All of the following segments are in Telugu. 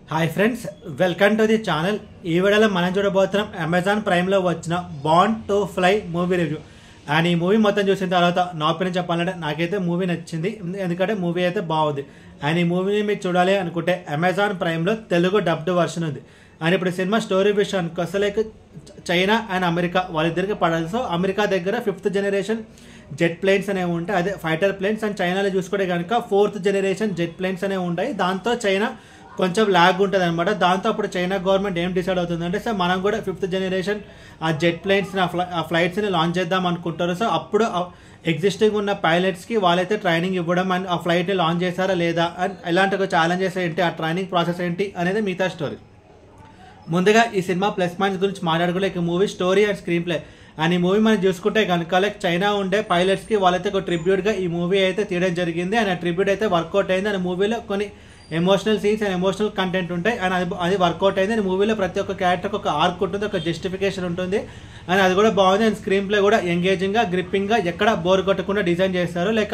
hi friends welcome to the channel ఈ వీడియోలో మనం చూడబోతున్నాం అమెజాన్ ప్రైమ్లో వచ్చిన బాండ్ to fly movie review and ఈ మూవీ మొత్తం చూసిన తర్వాత నా ఒపీనియన్ చెప్పాలంటే నాకైతే మూవీ నచ్చింది ఎందుకంటే మూవీ అయితే బాగుంది అండ్ ఈ మూవీని మీరు చూడాలి అనుకుంటే అమెజాన్ ప్రైమ్లో తెలుగు డబ్డ్ వర్షన్ ఉంది అండ్ ఇప్పుడు సినిమా స్టోరీ విషయానికి వస్తే లైక్ చైనా అండ్ అమెరికా వాళ్ళిద్దరికి పడాలి సో అమెరికా దగ్గర ఫిఫ్త్ జనరేషన్ జెట్ ప్లేన్స్ అనేవి ఉంటాయి అదే ఫైటర్ ప్లేన్స్ అండ్ చైనాలో చూసుకుంటే కనుక ఫోర్త్ జనరేషన్ జెట్ ప్లేన్స్ అనేవి ఉంటాయి దాంతో చైనా కొంచెం ల్యాగ్ ఉంటుంది అనమాట దాంతో అప్పుడు చైనా గవర్నమెంట్ ఏం డిసైడ్ అవుతుందంటే సార్ మనం కూడా ఫిఫ్త్ జనరేషన్ ఆ జెట్ ప్లేన్స్ ఆ ఫ్లైట్స్ని లాంచ్ చేద్దాం అనుకుంటారు సో అప్పుడు ఎగ్జిస్టింగ్ ఉన్న పైలట్స్కి వాళ్ళైతే ట్రైనింగ్ ఇవ్వడం అండ్ ఆ ఫ్లైట్ని లాంచ్ చేశారా లేదా అండ్ ఎలాంటి ఒక ఛాలెంజెస్ ఏంటి ఆ ట్రైనింగ్ ప్రాసెస్ ఏంటి అనేది మిగతా స్టోరీ ముందుగా ఈ సినిమా ప్లస్ పాయింట్స్ గురించి మాట్లాడుకోలేక ఈ movie story and screenplay and ఈ మూవీ మనం చూసుకుంటే కనుక లైక్ చైనా ఉండే పైలట్స్కి వాళ్ళైతే ఒక ట్రిబ్యూట్గా ఈ మూవీ అయితే తీయడం జరిగింది అండ్ ఆ ట్రిబ్యూట్ అయితే వర్కౌట్ అయింది అండ్ మూవీలో కొన్ని emotional scenes and emotional content ఉంటాయి అండ్ అది అది వర్కౌట్ అయింది అండ్ మూవీలో ప్రతి ఒక్క క్యారెక్టర్కి ఒక ఆర్క్ ఉంటుంది ఒక జస్టిఫికేషన్ ఉంటుంది అండ్ అది కూడా బాగుంది అండ్ స్క్రీన్ ప్లే కూడా ఎంగేజింగ్గా గ్రిప్పింగ్గా ఎక్కడ బోర్ కొట్టకుండా డిజైన్ చేస్తారు లైక్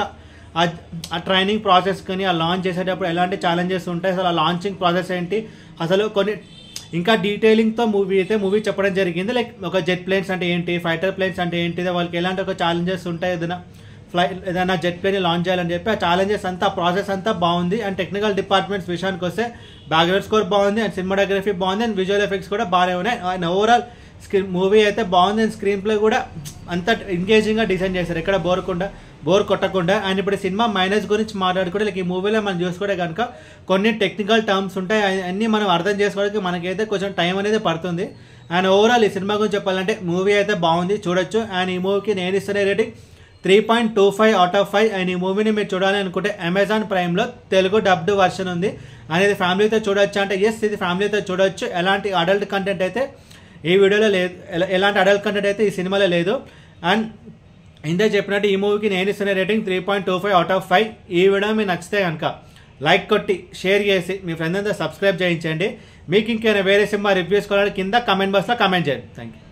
ఆ ట్రైనింగ్ ప్రాసెస్ కానీ ఆ లాంచ్ చేసేటప్పుడు ఎలాంటి ఛాలెంజెస్ ఉంటాయి అసలు ఆ లాంచింగ్ ప్రాసెస్ ఏంటి అసలు కొన్ని ఇంకా డీటెయిలింగ్తో మూవీ అయితే మూవీ చెప్పడం జరిగింది లైక్ ఒక జెట్ ప్లేన్స్ అంటే ఏంటి ఫైటర్ ప్లేన్స్ అంటే ఏంటి వాళ్ళకి ఎలాంటి ఒక ఛాలెంజెస్ ఉంటాయి ఏదైనా ఫ్లై ఏదైనా జెట్ ప్లేన్ లాంచ్ చేయాలని చెప్పి ఆ ఛాలెంజెస్ అంతా ప్రాసెస్ అంతా బాగుంది అండ్ టెక్నికల్ డిపార్ట్మెంట్స్ విషయానికి వస్తే బ్యాక్గ్రౌండ్ స్కోర్ బాగుంది అండ్ సినిమాటోగ్రఫీ బాగుంది అండ్ విజువల్ ఎఫెక్ట్స్ కూడా బాగానే ఉన్నాయి అండ్ ఓవరాల్ స్క్రీన్ మూవీ అయితే బాగుంది అండ్ స్క్రీన్ ప్లే కూడా అంత ఎంగేజింగ్గా డిజైన్ చేశారు ఎక్కడ బోరకుండా బోర్ కొట్టకుండా అండ్ ఇప్పుడు సినిమా మైనస్ గురించి మాట్లాడుకుంటే లైక్ ఈ మూవీలో మనం చూసుకుంటే కనుక కొన్ని టెక్నికల్ టర్మ్స్ ఉంటాయి అన్నీ మనం అర్థం చేసుకోవడానికి మనకైతే కొంచెం టైం అనేది పడుతుంది అండ్ ఓవరాల్ ఈ సినిమా గురించి చెప్పాలంటే మూవీ అయితే బాగుంది చూడొచ్చు అండ్ ఈ మూవీకి నేను ఇస్తున్న rating three point two five out of five and ఈ మూవీని మీరు చూడాలి అనుకుంటే అమెజాన్ ప్రైమ్లో తెలుగు డబ్డ్ వర్షన్ ఉంది అనేది ఫ్యామిలీతో చూడొచ్చు అంటే ఎస్ ఇది ఫ్యామిలీతో చూడొచ్చు ఎలాంటి అడల్ట్ కంటెంట్ అయితే ఈ వీడియోలో లేదు ఎలాంటి అడల్ట్ కంటెంట్ అయితే ఈ సినిమాలో లేదు అండ్ ఇందే చెప్పినట్టు ఈ మూవీకి నేను ఇస్తున్న rating three point two five out of five ఈ వీడియో మీకు నచ్చితే కనుక లైక్ కొట్టి షేర్ చేసి మీ ఫ్రెండ్ అంతా సబ్స్క్రైబ్ చేయించండి మీకు ఇంకేమైనా వేరే సినిమా రివ్యూస్ కావాలంటే కింద కమెంట్ బాక్స్లో కమెంట్ చేయండి థ్యాంక్ యూ